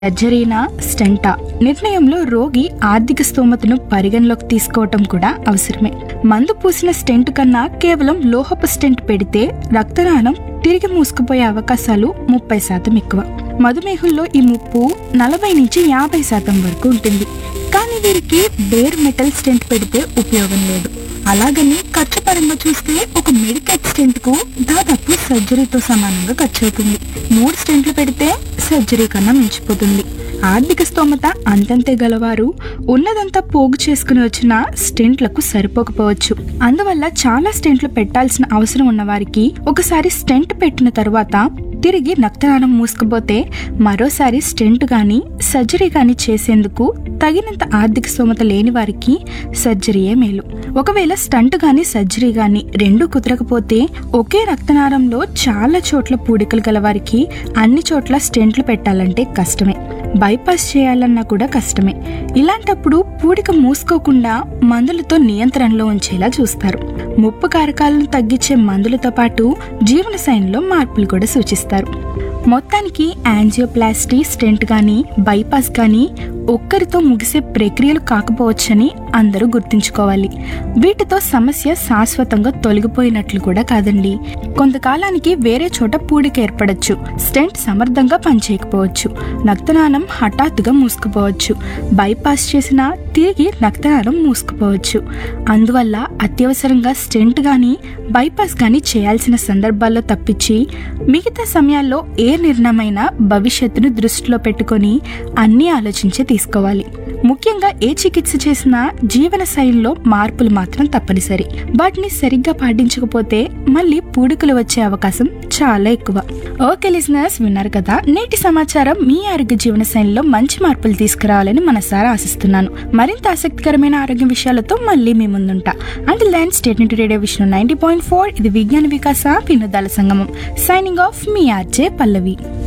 సర్జరీనా స్టెంటా నిర్ణయంలో రోగి ఆర్థిక స్తోమతను పరిగణలోకి తీసుకోవటం కూడా అవసరమే మందు పూసిన స్టెంట్ కన్నా కేవలం లోహపు స్టెంట్ పెడితే రక్తనాళం తిరిగి మూసుకుపోయే అవకాశాలు ముప్పై శాతం ఎక్కువ మధుమేహంలో ఈ ముప్పు నలభై నుంచి యాభై శాతం వరకు ఉంటుంది కానీ వీరికి బేర్ మెటల్ స్టెంట్ పెడితే ఉపయోగం లేదు అలాగని ఖర్చు పరంగా చూస్తే ఒక మెడికెట్ స్టెంట్ కు దాదాపు సర్జరీతో సమానంగా ఖర్చు అవుతుంది మూడు స్టెంట్లు పెడితే సర్జరీ కన్నా మించిపోతుంది ఆర్థిక స్తోమత అంతంతే గలవారు ఉన్నదంతా పోగు చేసుకుని వచ్చిన స్టెంట్లకు సరిపోకపోవచ్చు అందువల్ల చాలా స్టెంట్లు పెట్టాల్సిన అవసరం ఉన్న వారికి ఒకసారి స్టెంట్ పెట్టిన తరువాత తిరిగి రక్తనాళం మూసుకుపోతే మరోసారి స్టెంట్ గాని సర్జరీ గాని చేసేందుకు తగినంత ఆర్థిక స్తోమత లేని వారికి సర్జరీయే మేలు ఒకవేళ స్టంట్ గాని సర్జరీ గాని రెండు కుదరకపోతే ఒకే రక్తనాళంలో చాలా చోట్ల పూడికలు గల వారికి అన్ని చోట్ల స్టెంట్లు పెట్టాలంటే కష్టమే బైపాస్ చేయాలన్నా కూడా కష్టమే ఇలాంటప్పుడు పూడిక మూసుకోకుండా మందులతో నియంత్రణలో ఉంచేలా చూస్తారు ముప్పు కారకాలను తగ్గించే మందులతో పాటు జీవనశైలిలో మార్పులు కూడా సూచిస్తారు మొత్తానికి యాంజియోప్లాస్టీ స్టెంట్ కానీ బైపాస్ కానీ ఒక్కరితో ముగిసే ప్రక్రియలు కాకపోవచ్చని అందరూ గుర్తుంచుకోవాలి వీటితో సమస్య శాశ్వతంగా తొలగిపోయినట్లు కూడా కాదండి కొంతకాలానికి వేరే చోట పూడిక ఏర్పడచ్చు స్టెంట్ సమర్థంగా పనిచేయకపోవచ్చు రక్తనాళం హఠాత్తుగా మూసుకుపోవచ్చు బైపాస్ చేసినా తిరిగి రక్తనాళం మూసుకుపోవచ్చు అందువల్ల అత్యవసరంగా స్టెంట్ కానీ బైపాస్ కానీ చేయాల్సిన సందర్భాల్లో తప్పించి మిగతా సమయాల్లో ఏ నిర్ణయమైనా భవిష్యత్తును దృష్టిలో పెట్టుకొని అన్నీ ఆలోచించి తీసుకోవాలి ముఖ్యంగా ఏ చికిత్స చేసినా జీవన శైలిలో మార్పులు మాత్రం తప్పనిసరి వాటిని సరిగ్గా పాటించకపోతే మళ్ళీ పూడికలు వచ్చే అవకాశం చాలా ఎక్కువ ఓకే లిజనర్స్ విన్నారు కదా నేటి సమాచారం మీ ఆరోగ్య జీవన శైలిలో మంచి మార్పులు తీసుకురావాలని మనసారా ఆశిస్తున్నాను మరింత ఆసక్తికరమైన ఆరోగ్య విషయాలతో మళ్ళీ మీ ముందుంటా అంటే ల్యాండ్ స్టేట్ రేడియో విషయం నైన్టీ పాయింట్ ఫోర్ ఇది విజ్ఞాన వికాస వినోదాల సంగమం సైనింగ్ ఆఫ్ మీ ఆర్జే పల్లవి